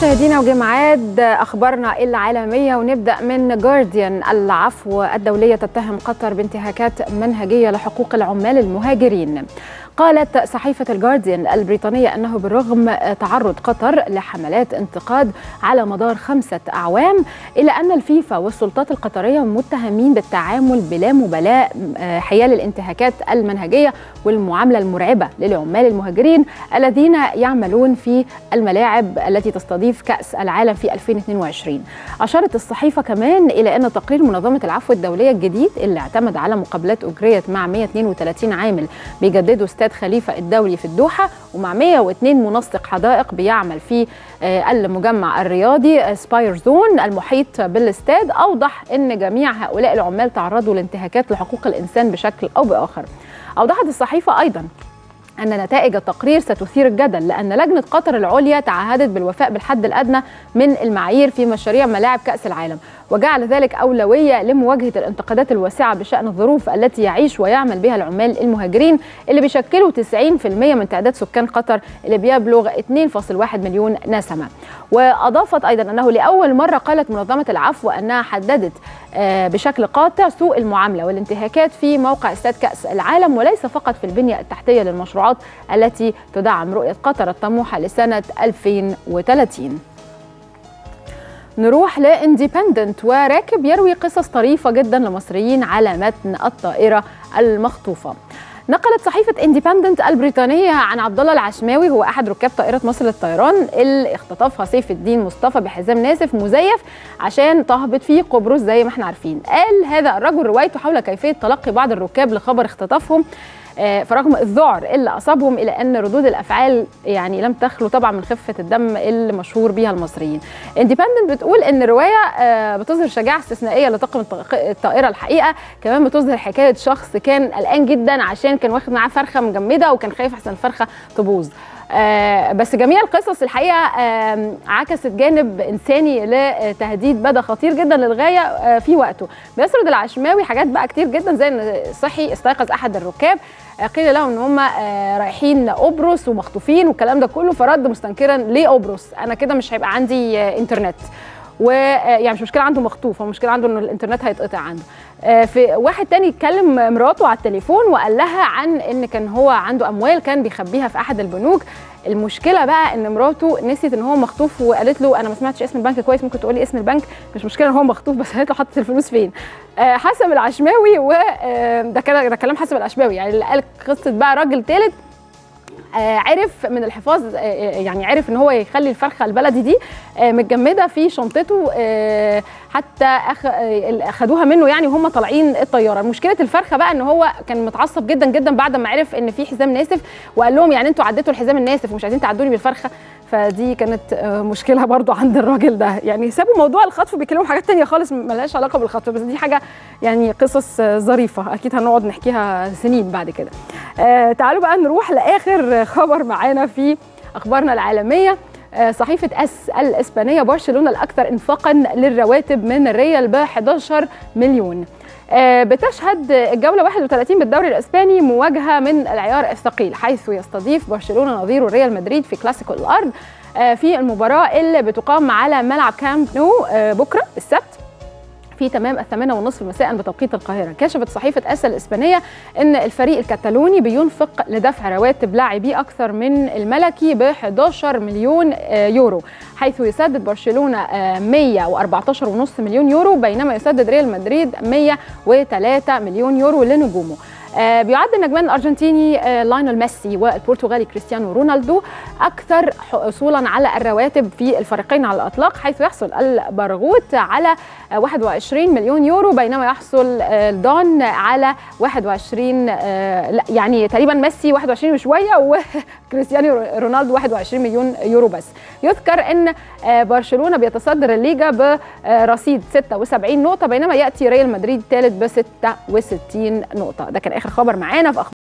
مشاهدينا وجمعات اخبارنا العالميه ونبدا من جارديان العفو الدوليه تتهم قطر بانتهاكات منهجيه لحقوق العمال المهاجرين قالت صحيفة الجارديان البريطانية أنه بالرغم تعرض قطر لحملات انتقاد على مدار خمسة أعوام إلا أن الفيفا والسلطات القطرية متهمين بالتعامل بلا مبالاة حيال الانتهاكات المنهجية والمعاملة المرعبة للعمال المهاجرين الذين يعملون في الملاعب التي تستضيف كأس العالم في 2022 أشارت الصحيفة كمان إلى أن تقرير منظمة العفو الدولية الجديد اللي اعتمد على مقابلات أجريت مع 132 عامل بيجددوا استاد خليفة الدولي في الدوحة ومع 102 منسق حدائق بيعمل في المجمع الرياضي سباير زون المحيط بالاستاد أوضح أن جميع هؤلاء العمال تعرضوا لانتهاكات لحقوق الإنسان بشكل أو بآخر أوضحت الصحيفة أيضاً أن نتائج التقرير ستثير الجدل لأن لجنة قطر العليا تعهدت بالوفاء بالحد الأدنى من المعايير في مشاريع ملاعب كأس العالم وجعل ذلك أولوية لمواجهة الانتقادات الواسعة بشأن الظروف التي يعيش ويعمل بها العمال المهاجرين اللي بيشكلوا 90% من تعداد سكان قطر اللي بيبلغ 2.1 مليون نسمة وأضافت أيضا أنه لأول مرة قالت منظمة العفو أنها حددت بشكل قاطع سوء المعاملة والانتهاكات في موقع استاد كأس العالم وليس فقط في البنية التحتية للمشروعات التي تدعم رؤية قطر الطموحة لسنة 2030 نروح لانديبندنت وراكب يروي قصص طريفة جدا لمصريين على متن الطائرة المخطوفة نقلت صحيفة انديبندنت البريطانية عن عبد الله العشماوي هو أحد ركاب طائرة مصر للطيران اللي اختطفها سيف الدين مصطفى بحزام ناسف مزيف عشان تهبط فيه قبرص زي ما احنا عارفين قال هذا الرجل روايته حول كيفية تلقي بعض الركاب لخبر اختطافهم فرغم الذعر اللي اصابهم الى ان ردود الافعال يعني لم تخلو طبعا من خفه الدم اللي مشهور بيها المصريين. انديبندنت بتقول ان الروايه بتظهر شجاعه استثنائيه لطاقم الطائره الحقيقه، كمان بتظهر حكايه شخص كان قلقان جدا عشان كان واخد معاه فرخه مجمده وكان خايف احسن الفرخه تبوظ. آه بس جميع القصص الحقيقه آه عكست جانب انساني لتهديد بدا خطير جدا للغايه آه في وقته بيسرد العشماوي حاجات بقى كتير جدا زي ان صحي استيقظ احد الركاب قيل لهم ان هم رايحين قبرص ومخطوفين والكلام ده كله فرد مستنكرا ليه قبرص انا كده مش هيبقى عندي انترنت ويعني مش مشكله عنده مخطوف هو مشكله عنده ان الانترنت هيتقطع عنده في واحد تاني اتكلم مراته على التليفون وقال لها عن ان كان هو عنده اموال كان بيخبيها في احد البنوك المشكله بقى ان مراته نسيت ان هو مخطوف وقالت له انا ما سمعتش اسم البنك كويس ممكن تقولي اسم البنك مش مشكله ان هو مخطوف بس قالت له حطت الفلوس فين حسب العشماوي وده كده ده كلام حسب العشماوي يعني اللي قال قصه بقى راجل ثالث عرف من الحفاظ يعني عرف ان هو يخلي الفرخه البلدي دي متجمده في شنطته حتى اخذوها منه يعني وهم طالعين الطياره مشكله الفرخه بقى ان هو كان متعصب جدا جدا بعد ما عرف ان في حزام ناسف وقال لهم يعني انتوا عديتوا الحزام الناسف ومش عايزين تعدوني بالفرخه فدي كانت مشكله برضو عند الراجل ده يعني سابوا موضوع الخطف بيتكلموا حاجات تانية خالص ملهاش علاقه بالخطف بس دي حاجه يعني قصص ظريفه اكيد هنقعد نحكيها سنين بعد كده آه تعالوا بقى نروح لاخر خبر معانا في اخبارنا العالميه صحيفة أس الإسبانية برشلونة الأكثر إنفاقا للرواتب من الريال ب 11 مليون بتشهد الجولة 31 بالدوري الإسباني مواجهة من العيار الثقيل حيث يستضيف برشلونة نظيره ريال مدريد في كلاسيكو الأرض في المباراة اللي بتقام على ملعب كامب نو بكرة السبت في تمام الثامنة ونصف مساء بتوقيت القاهرة كشفت صحيفة أسا الإسبانية أن الفريق الكتالوني بينفق لدفع رواتب لاعبيه أكثر من الملكي ب 11 مليون يورو حيث يسدد برشلونة 114.5 مليون يورو بينما يسدد ريال مدريد 103 مليون يورو لنجومه آه بيعد النجمان الارجنتيني آه لاينل ميسي والبرتغالي كريستيانو رونالدو اكثر حصولا على الرواتب في الفريقين على الاطلاق حيث يحصل البرغوث على آه 21 مليون يورو بينما يحصل دون على 21 يعني تقريبا ميسي 21 وشويه وكريستيانو رونالدو 21 مليون يورو بس يذكر ان برشلونه بيتصدر الليجا برصيد 76 نقطه بينما ياتي ريال مدريد ثالث ب 66 نقطه ده كان اخر خبر معانا في اخبار